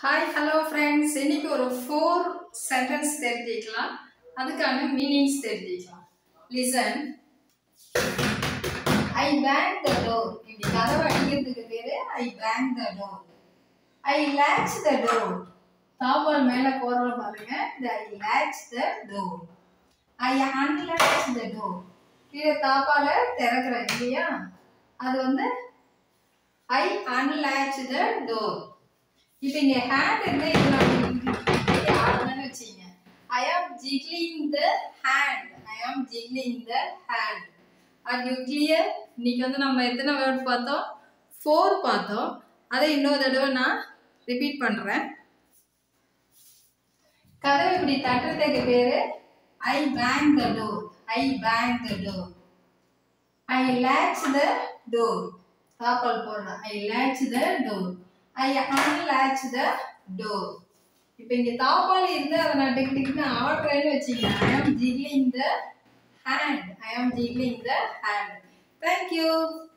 hi hello friends இன்னைக்கு ஒரு four sentence தெரிஞ்சுக்கலாம் அதுக்கான மீனிங்ஸ் தெரிஞ்சுக்கலாம் listen I bang the door இப்படி கதவை அடிக்கிறதுக்கு பேரு I bang the door I latch the door தாப்பால் மேலே போடுறோம் பாருங்க இந்த I latch the door I unlatch the door கீழே தாப்பால திறக்கிறேன் இல்லையா அது வந்து ஐ unlatch த டோர் இப்போ இங்க ஹேண்ட் இருந்தா இது நான் ஆடுறேன்னு வச்சுங்க ஐ am jiggling the hand I am jiggling the hand are you clear இன்னைக்கு வந்து நம்ம எத்தனை வேர்ட் பார்த்தோம் ஃபோர் பார்த்தோம் அதை இன்னொரு தடவை நான் ரிப்பீட் பண்றேன் கதவு இப்படி தட்டுறதுக்கு பேரு I bang the door I bang the door I latch the door தாப்பால் போடுறேன் I latch the door I unlatch the door இப்போ இங்க தாப்பால் இருந்து அதை நான் டிக் டிக்னு ஆடுறேன்னு வச்சுங்க ஐ am jiggling the hand I am jiggling the hand thank you